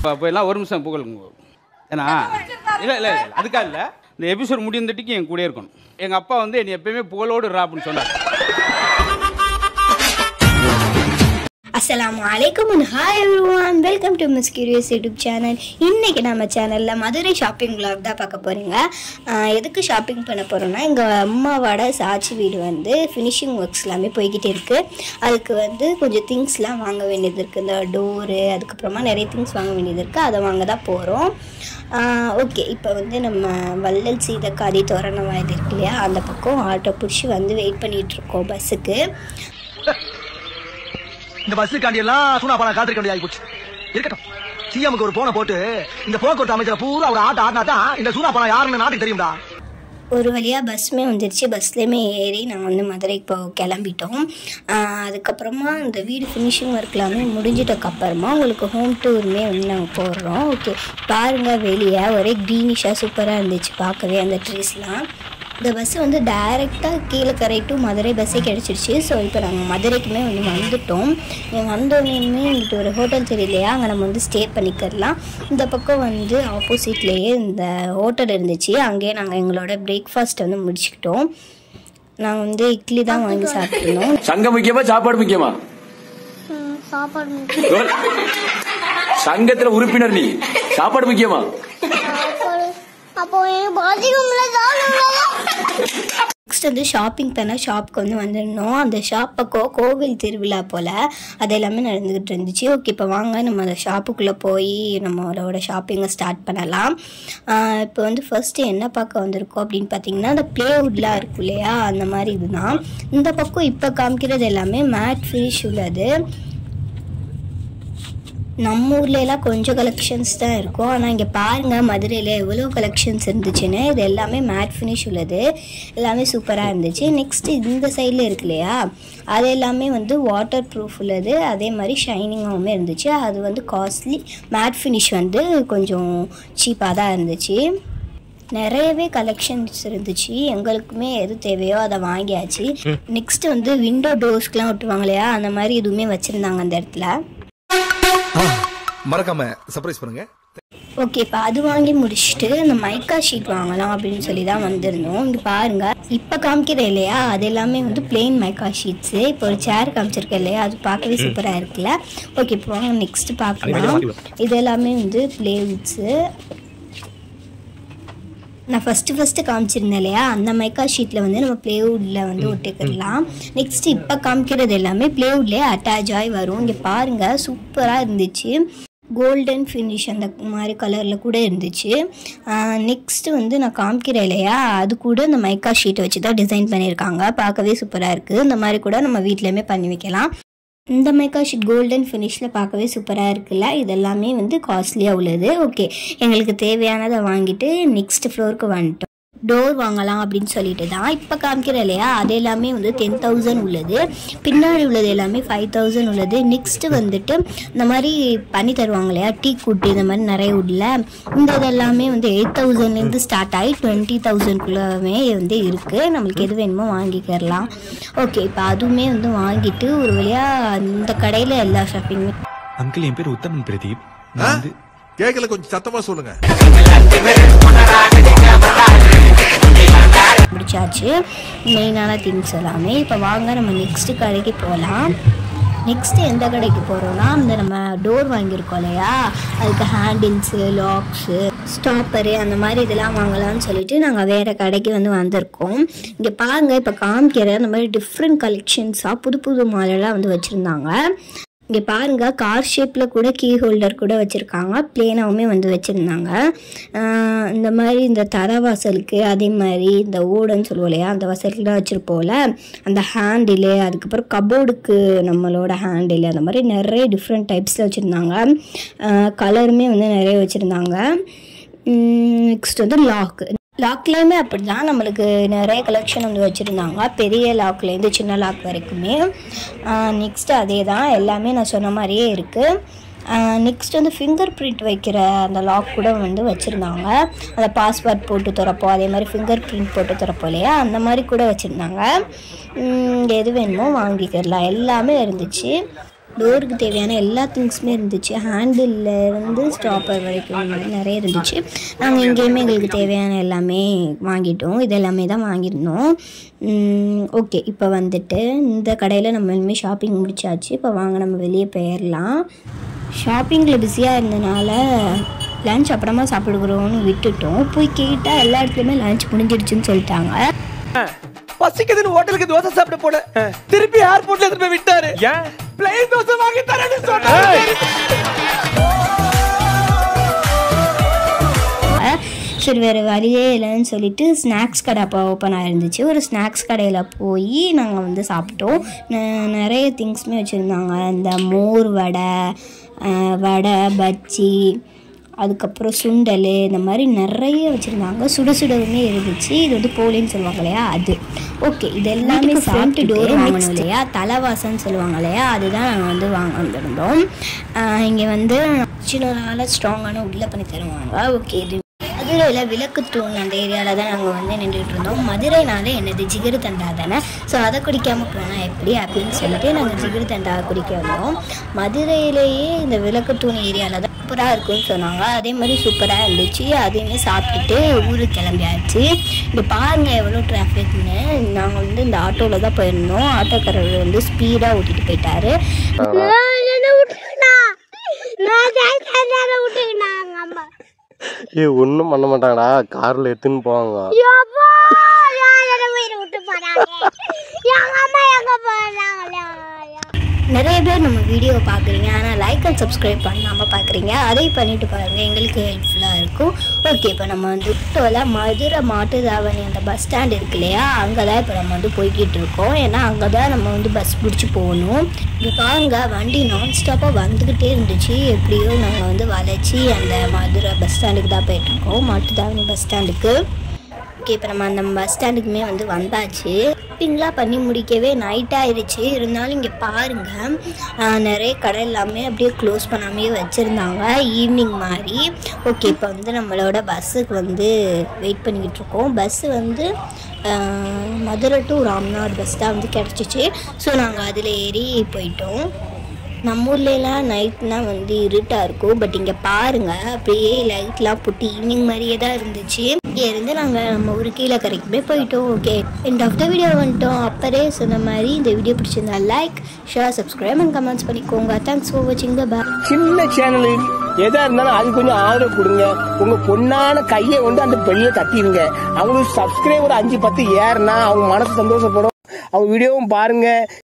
அப்போ அப்போ எல்லாம் ஒரு நிமிஷம் புகழுங்க ஏன்னா இல்லை இல்லை இல்லை அதுக்காக இல்லை இந்த எபிசோட் முடிந்தட்டிக்கு என் கூடயே இருக்கணும் எங்கள் அப்பா வந்து என்னை எப்பயுமே புகழோடு ரா அப்படின்னு சொன்னார் அஸ்ஸலாமு அலைக்கும் and hi everyone welcome to Miss Curious YouTube channel இன்றைக்கி நம்ம சேனலில் மதுரை ஷாப்பிங் vlog தான் பார்க்க போகிறீங்க எதுக்கு ஷாப்பிங் பண்ண போகிறோன்னா எங்கள் அம்மாவோட சாட்சி வீடு வந்து ஃபினிஷிங் ஒர்க்ஸ் எல்லாமே போய்கிட்டே இருக்குது அதுக்கு வந்து கொஞ்சம் திங்ஸ்லாம் வாங்க வேண்டியது இருக்குது இந்த டோரு அதுக்கப்புறமா நிறைய திங்ஸ் வாங்க வேண்டியது இருக்குது அதை வாங்க தான் போகிறோம் ஓகே இப்போ வந்து நம்ம வள்ளல் சீதக்காதி தோரணம் இது இருக்கு இல்லையா அந்த பக்கம் ஆட்டோ பிடிச்சி வந்து வெயிட் பண்ணிகிட்டு இருக்கோம் பஸ்ஸுக்கு இந்த பஸ்ஸுக்காண்டி எல்லாம் சூனா பணம் காத்திருக்க வேண்டிய போச்சு இருக்கட்டும் சிஎம்க்கு ஒரு போனை போட்டு இந்த போக்குவரத்து அமைச்சரை பூரா ஒரு ஆட்ட ஆடினா தான் இந்த சூனா பணம் யாருன்னு நாட்டுக்கு தெரியும்டா ஒரு வழியாக பஸ்ஸுமே வந்துருச்சு பஸ்லேயுமே ஏறி நாங்கள் வந்து மதுரைக்கு போ கிளம்பிட்டோம் ஆஹ் அதுக்கப்புறமா இந்த வீடு ஃபினிஷிங் ஒர்க் எல்லாமே முடிஞ்சிட்டக்கப்புறமா உங்களுக்கு ஹோம் டூருமே வந்து நாங்கள் போடுறோம் ஓகே பாருங்கள் வெளியே ஒரே க்ரீனிஷாக சூப்பராக இருந்துச்சு பார்க்கவே அந்த ட்ரீஸ்லாம் இந்த பஸ் வந்து டைரெக்டாக கீழக்கரை டு மதுரை பஸ்ஸே கிடச்சிருச்சு ஸோ இப்போ நாங்கள் மதுரைக்குமே வந்து வந்துட்டோம் இங்கே வந்தோடனே இங்கிட்ட ஒரு ஹோட்டல் தெரியலையா அங்கே நம்ம வந்து ஸ்டே பண்ணிக்கலாம் இந்த பக்கம் வந்து ஆப்போசிட்லேயே இந்த ஹோட்டல் இருந்துச்சு அங்கேயே நாங்கள் எங்களோட பிரேக்ஃபாஸ்ட் வந்து முடிச்சுக்கிட்டோம் நாங்கள் வந்து இட்லி தான் வாங்கி சாப்பிட்ருந்தோம் சங்கம் முக்கியமா சாப்பாடு முக்கியமா சாப்பாடு முக்கியம். ஒரு- சங்கத்துல உறுப்பினர் நீ சாப்பாடு முக்கியமா சாப்பாடு அப்போ எனக்கு பாத்ரூம்ல தானுங்களா நெக்ஸ்ட் வந்து ஷாப்பிங் தானே ஷாப்புக்கு வந்து வந்துருந்தோம் அந்த ஷாப் பக்கம் கோவில் திருவிழா போல் அது எல்லாமே நடந்துக்கிட்டு இருந்துச்சு ஓகே இப்போ வாங்க நம்ம அந்த ஷாப்புக்குள்ளே போய் நம்மளோட ஷாப்பிங்கை ஸ்டார்ட் பண்ணலாம் ஆஹ் இப்போ வந்து ஃபர்ஸ்ட்டு என்ன பார்க்க வந்திருக்கோம் அப்படின்னு பார்த்தீங்கன்னா அந்த ப்ளேவுட்லாம் இருக்கும் இல்லையா அந்த மாதிரி இதுதான் இந்த பக்கம் இப்போ காமிக்கிறது எல்லாமே மேட் ஃபினிஷ் உள்ளது நம்ம ஊர்ல எல்லாம் கொஞ்சம் கலெக்ஷன்ஸ் தான் இருக்கும் ஆனால் இங்கே பாருங்கள் மதுரையில் எவ்வளோ கலெக்ஷன்ஸ் இருந்துச்சுன்னு இது எல்லாமே மேட் ஃபினிஷ் உள்ளது எல்லாமே சூப்பராக இருந்துச்சு நெக்ஸ்ட் இந்த சைடில் இருக்கு இல்லையா அது எல்லாமே வந்து வாட்டர் ப்ரூஃப் உள்ளது அதே மாதிரி ஷைனிங்காகவுமே இருந்துச்சு அது வந்து காஸ்ட்லி மேட் ஃபினிஷ் வந்து கொஞ்சம் சீப்பாக தான் இருந்துச்சு நிறையவே கலெக்ஷன்ஸ் இருந்துச்சு எங்களுக்குமே எது தேவையோ அதை வாங்கியாச்சு நெக்ஸ்ட் வந்து விண்டோ டோர்ஸ்க்குலாம் ஒட்டுவாங்க இல்லையா அந்த மாதிரி இதுவுமே வச்சுருந்தாங்க அந்த இடத்துல மறக்காம சர்ப்ரைஸ் பண்ணுங்க ஓகே இப்போ அது வாங்கி முடிச்சுட்டு இந்த மைக்கா ஷீட் வாங்கலாம் அப்படின்னு சொல்லி தான் வந்திருந்தோம் இங்கே பாருங்க இப்போ காமிக்கிற இல்லையா அது எல்லாமே வந்து பிளெயின் மைக்கா ஷீட்ஸு இப்போ ஒரு சேர் காமிச்சிருக்கேன் இல்லையா அது பார்க்கவே சூப்பராக இருக்குல்ல ஓகே இப்போ வாங்க நெக்ஸ்ட் பார்க்கலாம் இது எல்லாமே வந்து பிளேவுட்ஸு நான் ஃபஸ்ட்டு ஃபஸ்ட்டு காமிச்சிருந்தேன் இல்லையா அந்த மைக்கா ஷீட்டில் வந்து நம்ம ப்ளேவுட்டில் வந்து ஒட்டிக்கிடலாம் நெக்ஸ்ட் இப்போ காமிக்கிறது எல்லாமே ப்ளேவுட்லேயே அட்டாச் ஆகி வரும் இங்கே பாருங்கள் சூப்பராக இருந்துச்சு கோல்டன் ஃபினிஷ் அந்த மாதிரி கலரில் கூட இருந்துச்சு நெக்ஸ்ட்டு வந்து நான் காமிக்கிறேன் இல்லையா அது கூட இந்த மைக்கா ஷீட்டை வச்சு தான் டிசைன் பண்ணியிருக்காங்க பார்க்கவே சூப்பராக இருக்குது இந்த மாதிரி கூட நம்ம வீட்லேயுமே பண்ணி வைக்கலாம் இந்த மைக்கா ஷீட் கோல்டன் ஃபினிஷில் பார்க்கவே சூப்பராக இருக்குல்ல இதெல்லாமே வந்து காஸ்ட்லியாக உள்ளது ஓகே எங்களுக்கு தேவையானதை வாங்கிட்டு நெக்ஸ்ட் ஃப்ளோருக்கு வந்துட்டோம் டோர் வாங்கலாம் அப்படின்னு சொல்லிட்டு தான் இப்போ காமிக்கிற இல்லையா அது எல்லாமே வந்து டென் தௌசண்ட் உள்ளது பின்னாடி உள்ளது எல்லாமே ஃபைவ் தௌசண்ட் உள்ளது நெக்ஸ்ட்டு வந்துட்டு இந்த மாதிரி பண்ணி தருவாங்க இல்லையா டீ குட்டு இந்த மாதிரி நிறைய உள்ள இந்த இது எல்லாமே வந்து எயிட் தௌசண்ட்லேருந்து ஸ்டார்ட் ஆகி டுவெண்ட்டி தௌசண்ட்குள்ளவே வந்து இருக்குது நம்மளுக்கு எது வேணுமோ வாங்கிக்கிறலாம் ஓகே இப்போ அதுவுமே வந்து வாங்கிட்டு ஒரு வழியாக இந்த கடையில் எல்லா ஷாப்பிங்குமே அங்கிள் என் பேர் உத்தமன் பிரதீப் நான் வந்து கேக்கல கொஞ்சம் சத்தமா சொல்லுங்க முடிச்சாச்சு மெயினான திங்ஸ் எல்லாமே இப்போ வாங்க நம்ம நெக்ஸ்ட் கடைக்கு போகலாம் நெக்ஸ்ட் எந்த கடைக்கு போகிறோம்னா அந்த நம்ம டோர் வாங்கியிருக்கோம் இல்லையா அதுக்கு ஹேண்டில்ஸு லாக்ஸு ஸ்டாப்பரு அந்த மாதிரி இதெல்லாம் வாங்கலாம்னு சொல்லிட்டு நாங்கள் வேறு கடைக்கு வந்து வந்திருக்கோம் இங்கே பாருங்க இப்போ காமிக்கிற அந்த மாதிரி டிஃப்ரெண்ட் கலெக்ஷன்ஸாக புது புது மாடலாக வந்து வச்சுருந்தாங்க இங்கே பாருங்க கார் ஷேப்பில் கூட கீ ஹோல்டர் கூட வச்சுருக்காங்க பிளேனாவுமே வந்து வச்சுருந்தாங்க இந்த மாதிரி இந்த தர வாசலுக்கு அதே மாதிரி இந்த ஓடுன்னு சொல்லுவோம் இல்லையா அந்த வாசலுக்குலாம் வச்சுருப்போம்ல அந்த ஹேண்டிலு அதுக்கப்புறம் கபோர்டுக்கு நம்மளோட ஹேண்டில் அந்த மாதிரி நிறைய டிஃப்ரெண்ட் டைப்ஸில் வச்சுருந்தாங்க கலருமே வந்து நிறைய வச்சுருந்தாங்க நெக்ஸ்ட் வந்து லாக் லாக்லேயுமே அப்படி தான் நம்மளுக்கு நிறைய கலெக்ஷன் வந்து வச்சுருந்தாங்க பெரிய லாக்லேருந்து சின்ன லாக் வரைக்குமே நெக்ஸ்ட் அதே தான் எல்லாமே நான் சொன்ன மாதிரியே இருக்குது நெக்ஸ்ட் வந்து ஃபிங்கர் பிரிண்ட் வைக்கிற அந்த லாக் கூட வந்து வச்சுருந்தாங்க அந்த பாஸ்வேர்ட் போட்டு திறப்போம் அதே மாதிரி ஃபிங்கர் பிரிண்ட் போட்டு திறப்போம் இல்லையா அந்த மாதிரி கூட வச்சுருந்தாங்க எது வேணுமோ வாங்கிக்கிறலாம் எல்லாமே இருந்துச்சு டோருக்கு தேவையான எல்லா திங்ஸுமே இருந்துச்சு ஹேண்டில்ல இருந்து ஸ்டாப்பர் வரைக்கும் நிறைய இருந்துச்சு நாங்கள் எங்கேயுமே எங்களுக்கு தேவையான எல்லாமே வாங்கிட்டோம் இது எல்லாமே தான் வாங்கியிருந்தோம் ஓகே இப்போ வந்துட்டு இந்த கடையில் நம்ம இனிமேல் ஷாப்பிங் முடிச்சாச்சு இப்போ வாங்க நம்ம வெளியே போயிடலாம் ஷாப்பிங்கில் பிஸியாக இருந்தனால லஞ்ச் அப்புறமா சாப்பிடுகிறோம்னு விட்டுட்டோம் போய் கேட்டால் எல்லா இடத்துலையுமே லஞ்ச் முடிஞ்சிடுச்சுன்னு சொல்லிட்டாங்க பசிக்குதுன்னு ஹோட்டலுக்கு தோசை சாப்பிட போன திருப்பி ஏர்போர்ட்ல எடுத்து போய் விட்டாரு ஏன் பிளேன் தோசை வாங்கி தரேன்னு சொன்னாரு சரி வேறு வழியே இல்லைன்னு சொல்லிட்டு ஸ்நாக்ஸ் கடை அப்போ ஓப்பன் ஆயிருந்துச்சு ஒரு ஸ்நாக்ஸ் கடையில் போய் நாங்கள் வந்து சாப்பிட்டோம் ந- நிறைய திங்ஸுமே வச்சுருந்தாங்க இந்த மோர் வடை அஹ், வடை பஜ்ஜி அதுக்கப்புறம் சுண்டல் இந்த மாதிரி நிறைய வச்சுருந்தாங்க சுட சுடவுமே இருந்துச்சு இது வந்து போலின்னு சொல்லுவாங்க இல்லையா அது ஓகே இது எல்லாமே சாப்பிட்டு டோர் வாங்கணும் இல்லையா தலைவாசம்னு சொல்லுவாங்க இல்லையா அதுதான் நாங்கள் வந்து வாங்க வந்திருந்தோம் இங்கே வந்து சின்னனால ஸ்ட்ராங்கான உள்ள பண்ணி தருவாங்க ஓகே இது மதுரையில் விளக்கு தூண் அந்த ஏரியாவில் தான் நாங்கள் வந்து நின்றுட்டு இருந்தோம் மதுரைனாலே என்னது ஜிகிரு தண்டா தானே ஸோ அதை குடிக்காமல் போனால் எப்படி அப்படின்னு சொல்லிட்டு நாங்கள் ஜிகிரு தண்டா குடிக்க வந்தோம் மதுரையிலேயே இந்த விளக்கு தூண் ஏரியாவில் தான் சூப்பராக இருக்கும்னு சொன்னாங்க அதே மாதிரி சூப்பராக இருந்துச்சு அதையுமே சாப்பிட்டுட்டு ஊருக்கு கிளம்பியாச்சு இப்போ பாருங்கள் எவ்வளோ டிராஃபிக்னு நாங்கள் வந்து இந்த ஆட்டோவில் தான் போயிருந்தோம் ஆட்டோக்காரர் வந்து ஸ்பீடாக ஓட்டிகிட்டு போயிட்டாரு என்ன விட்டுக்கிட்டா நான் ஜெயிச்சதால விட்டுக்கிட்டாங்க அம்மா ஏ ஒன்றும் பண்ண மாட்டாங்கடா காரில் எடுத்துன்னு போவாங்க யப்பா நான் என்ன வீடு விட்டு போறாங்க எங்க அம்மா எங்க போறாங்களா நிறைய பேர் நம்ம வீடியோ பார்க்குறீங்க ஆனால் லைக் அண்ட் சப்ஸ்கிரைப் பண்ணாமல் பார்க்குறீங்க அதையும் பண்ணிட்டு பாருங்கள் எங்களுக்கு ஹெல்ப்ஃபுல்லாக இருக்கும் ஓகே இப்போ நம்ம வந்து டோவில் மதுரை மாட்டுதாவணி அந்த பஸ் ஸ்டாண்ட் இருக்கு இல்லையா அங்கே தான் இப்போ நம்ம வந்து போய்கிட்டு இருக்கோம் ஏன்னா அங்கே தான் நம்ம வந்து பஸ் பிடிச்சி போகணும் இப்போ பாருங்க வண்டி நான் ஸ்டாப்பாக வந்துக்கிட்டே இருந்துச்சு எப்படியோ நாங்கள் வந்து வளைச்சி அந்த மதுரை பஸ் ஸ்டாண்டுக்கு தான் போயிட்டுருக்கோம் மாட்டுதாவணி பஸ் ஸ்டாண்டுக்கு ஓகே இப்போ நம்ம அந்த பஸ் ஸ்டாண்டுக்குமே வந்து வந்தாச்சு ஷாப்பிங்லாம் பண்ணி முடிக்கவே நைட் ஆயிடுச்சு இருந்தாலும் இங்கே பாருங்கள் நிறைய கடை எல்லாமே அப்படியே க்ளோஸ் பண்ணாமே வச்சுருந்தாங்க ஈவினிங் மாதிரி ஓகே இப்போ வந்து நம்மளோட பஸ்ஸுக்கு வந்து வெயிட் பண்ணிக்கிட்டு இருக்கோம் பஸ்ஸு வந்து ஆஹ், மதுரை டு ராம்நாத் பஸ் தான் வந்து கிடச்சிச்சு ஸோ நாங்கள் அதில் ஏறி போயிட்டோம் நம்ம ஊர்லலாம் நைட்னா வந்து இருட்டாக இருக்கும் பட் இங்கே பாருங்கள் அப்படியே லைட்லாம் போட்டு ஈவினிங் மாதிரியே தான் இருந்துச்சு இங்கே இருந்து நாங்கள் நம்ம ஊர் கீழே கரைக்குமே போயிட்டோம் okay end of the video வந்துட்டோம் அப்பரே சொன்ன மாதிரி இந்த வீடியோ பிடிச்சிருந்தா like share subscribe and comments பண்ணிக்கோங்க தேங்க்ஸ் ஃபார் வாட்சிங் பை சின்ன சேனல் எதா இருந்தாலும் அது கொஞ்சம் ஆதரவு கொடுங்க உங்க பொண்ணான கையை கொண்டு அந்த பெல்ல தட்டிடுங்க அவங்களுக்கு சப்ஸ்கிரைபர் அஞ்சு பத்து ஏறுனா அவங்க மனசு சந்தோஷப்படும் அவங்க வீடியோவும் பாருங்க